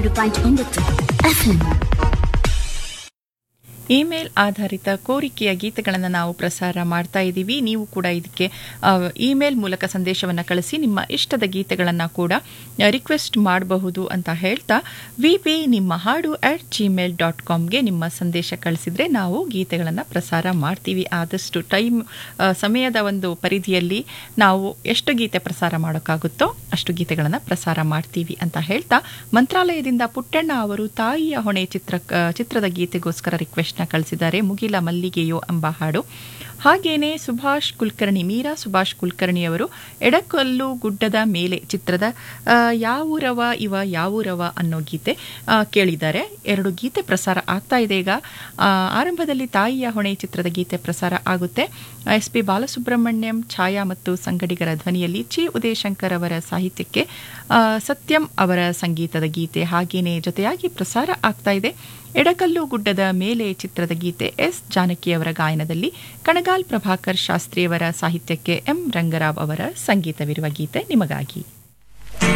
ಎರಡು ಪಾಯಿಂಟ್ ಒಂಬತ್ತು FM email ಆಧಾರಿತ ಕೋರಿಕೆಯ ಗೀತೆಗಳನ್ನು ನಾವು ಪ್ರಸಾರ ಮಾಡ್ತಾ ಇದ್ದೀವಿ ನೀವು ಕೂಡ ಇದಕ್ಕೆ ಆ, ಇಮೇಲ್ ಮೂಲಕ ಸಂದೇಶವನ್ನು ಕಳಿಸಿ ನಿಮ್ಮ ಇಷ್ಟದ ಗೀತೆಗಳನ್ನು ಕೂಡ ರಿಕ್ವೆಸ್ಟ್ ಮಾಡಬಹುದು ಅಂತ ಹೇಳ್ತಾ ವಿ ಪಿ ನಿಮ್ಮ ಹಾಡು ಅಟ್ ಜಿಮೇಲ್ ಡಾಟ್ ಕಾಮ್ಗೆ ನಿಮ್ಮ ಸಂದೇಶ ಕಳಿಸಿದ್ರೆ ನಾವು ಗೀತೆಗಳನ್ನು ಪ್ರಸಾರ ಮಾಡ್ತೀವಿ ಆದಷ್ಟು ಟೈಮ್ ಆ, ಸಮಯದ ಒಂದು ಪರಿಧಿಯಲ್ಲಿ ನಾವು ಎಷ್ಟು ಗೀತೆ ಪ್ರಸಾರ ಮಾಡೋಕ್ಕಾಗುತ್ತೋ ಅಷ್ಟು ಗೀತೆಗಳನ್ನು ಪ್ರಸಾರ ಮಾಡ್ತೀವಿ ಅಂತ ಹೇಳ್ತಾ ಮಂತ್ರಾಲಯದಿಂದ ಪುಟ್ಟಣ್ಣ ಅವರು ತಾಯಿಯ ಹೊಣೆ ಚಿತ್ರ ಚಿತ್ರದ ಗೀತೆಗೋಸ್ಕರ ರಿಕ್ವೆಸ್ಟ್ನ ಕಳಿಸಿದ್ದಾರೆ ಮುಗಿಲ ಮಲ್ಲಿಗೆಯೋ ಎಂಬ ಹಾಡು ಹಾಗೇನೆ ಸುಭಾಷ್ ಕುಲಕರ್ಣಿ ಮೀರಾ ಸುಭಾಷ್ ಕುಲಕರ್ಣಿ ಅವರು ಎಡಕಲ್ಲು ಗುಡ್ಡದ ಮೇಲೆ ಚಿತ್ರದ ಆ, ಯಾವೂರವ ಇವ ಯಾವೂರವ ಅನ್ನೋ ಗೀತೆ ಆ, ಕೇಳಿದ್ದಾರೆ ಎರಡು ಗೀತೆ ಪ್ರಸಾರ ಆಗ್ತಾ ಇದೆ ಈಗ ಆ, ಆರಂಭದಲ್ಲಿ ತಾಯಿಯ ಹೊಣೆ ಚಿತ್ರದ ಗೀತೆ ಪ್ರಸಾರ ಆಗುತ್ತೆ ಎಸ್ ಪಿ ಬಾಲಸುಬ್ರಹ್ಮಣ್ಯಂ ಛಾಯಾ ಮತ್ತು ಸಂಗಡಿಗರ ಧ್ವನಿಯಲ್ಲಿ ಚಿ ಉದಯಶಂಕರ್ ಅವರ ಸಾಹಿತ್ಯಕ್ಕೆ ಆ, ಸತ್ಯಂ ಅವರ ಸಂಗೀತದ ಗೀತೆ ಹಾಗೇನೆ ಜೊತೆಯಾಗಿ ಪ್ರಸಾರ ಆಗ್ತಾ ಇದೆ ಎಡಕಲ್ಲು ಗುಡ್ಡದ ಮೇಲೆ ಚಿತ್ರದ ಗೀತೆ ಎಸ್ ಜಾನಕಿ ಅವರ ಗಾಯನದಲ್ಲಿ ಕಣಗಾಲ್ ಪ್ರಭಾಕರ್ ಶಾಸ್ತ್ರಿಯವರ ಸಾಹಿತ್ಯಕ್ಕೆ ಎಂ ರಂಗರಾವ್ ಅವರ ಸಂಗೀತವಿರುವ ಗೀತೆ ನಿಮಗಾಗಿ